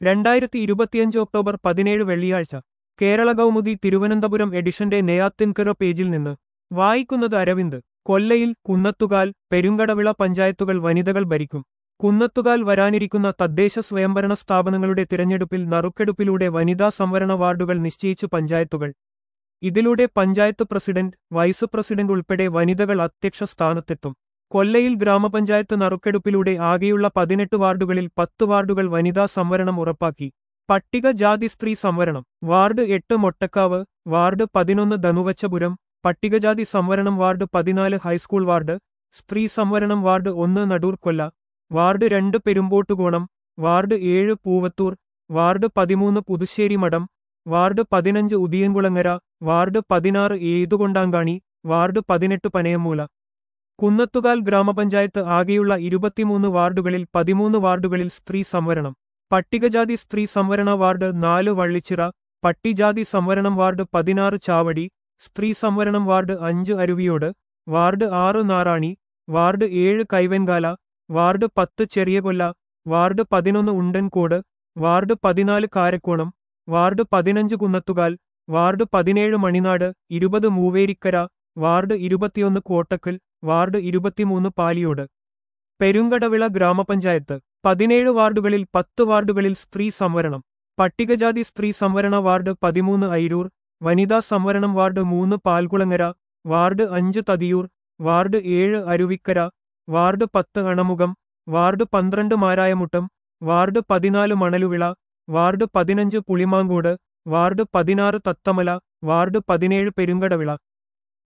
രണ്ടായിരത്തി ഇരുപത്തിയഞ്ച് ഒക്ടോബർ പതിനേഴ് വെള്ളിയാഴ്ച കേരള കൗമുദി തിരുവനന്തപുരം എഡിഷന്റെ നെയ്യാത്തിൻകര പേജിൽ നിന്ന് വായിക്കുന്നത് അരവിന്ദ് കൊല്ലയിൽ കുന്നത്തുകാൽ പെരുങ്കടവിള പഞ്ചായത്തുകൾ വനിതകൾ ഭരിക്കും കുന്നത്തുകാൽ വരാനിരിക്കുന്ന തദ്ദേശ സ്വയംഭരണ സ്ഥാപനങ്ങളുടെ തിരഞ്ഞെടുപ്പിൽ നറുക്കെടുപ്പിലൂടെ വനിതാ സംവരണ വാർഡുകൾ നിശ്ചയിച്ചു പഞ്ചായത്തുകൾ ഇതിലൂടെ പഞ്ചായത്ത് പ്രസിഡന്റ് വൈസ് പ്രസിഡന്റ് ഉൾപ്പെടെ വനിതകൾ അധ്യക്ഷ സ്ഥാനത്തെത്തും കൊല്ലയിൽ ഗ്രാമപഞ്ചായത്ത് നറുക്കെടുപ്പിലൂടെ ആകെയുള്ള പതിനെട്ട് വാർഡുകളിൽ പത്ത് വാർഡുകൾ വനിതാ സംവരണം ഉറപ്പാക്കി പട്ടികജാതി സ്ത്രീ സംവരണം വാർഡ് എട്ട് മൊട്ടക്കാവ് വാർഡ് പതിനൊന്ന് ധനുവച്ചപുരം പട്ടികജാതി സംവരണം വാർഡ് പതിനാല് ഹൈസ്കൂൾ വാർഡ് സ്ത്രീ സംവരണം വാർഡ് ഒന്ന് നടൂർ കൊല്ല വാർഡ് രണ്ട് പെരുമ്പോട്ടുകോണം വാർഡ് ഏഴ് പൂവത്തൂർ വാർഡ് പതിമൂന്ന് പുതുശ്ശേരി മഠം വാർഡ് പതിനഞ്ച് ഉദിയൻകുളങ്ങര വാർഡ് പതിനാറ് ഏതുകൊണ്ടാങ്കാണി വാർഡ് പതിനെട്ട് പനയമ്മൂല കുന്നത്തുകാൽ ഗ്രാമപഞ്ചായത്ത് ആകെയുള്ള ഇരുപത്തിമൂന്ന് വാർഡുകളിൽ പതിമൂന്ന് വാർഡുകളിൽ സ്ത്രീ സംവരണം പട്ടികജാതി സ്ത്രീ സംവരണ വാർഡ് നാല് വള്ളിച്ചിറ പട്ടിജാതി സംവരണം വാർഡ് പതിനാറ് ചാവടി സ്ത്രീ സംവരണം വാർഡ് അഞ്ച് അരുവിയോട് വാർഡ് ആറ് നാറാണി വാർഡ് ഏഴ് കൈവൻകാല വാർഡ് പത്ത് ചെറിയകൊല്ല വാർഡ് പതിനൊന്ന് ഉണ്ടൻകോട് വാർഡ് പതിനാല് കാരക്കോണം വാർഡ് പതിനഞ്ച് കുന്നത്തുകാൽ വാർഡ് പതിനേഴ് മണിനാട് ഇരുപത് മൂവേരിക്കര വാർഡ് ഇരുപത്തിയൊന്ന് കോട്ടക്കൽ വാർഡ് ഇരുപത്തിമൂന്ന് പാലിയോട് പെരുങ്കടവിള ഗ്രാമപഞ്ചായത്ത് പതിനേഴ് വാർഡുകളിൽ പത്ത് വാർഡുകളിൽ സ്ത്രീ സംവരണം പട്ടികജാതി സ്ത്രീ സംവരണ വാർഡ് പതിമൂന്ന് ഐരൂർ വനിതാ സംവരണം വാർഡ് മൂന്ന് പാൽകുളങ്ങര വാർഡ് അഞ്ച് തതിയൂർ വാർഡ് ഏഴ് അരുവിക്കര വാർഡ് പത്ത് അണമുഖം വാർഡ് പന്ത്രണ്ട് മാരായമുട്ടം വാർഡ് പതിനാല് മണലുവിള വാർഡ് പതിനഞ്ച് പുളിമാങ്കോട് വാർഡ് പതിനാറ് തത്തമല വാർഡ് പതിനേഴ് പെരുങ്കടവിള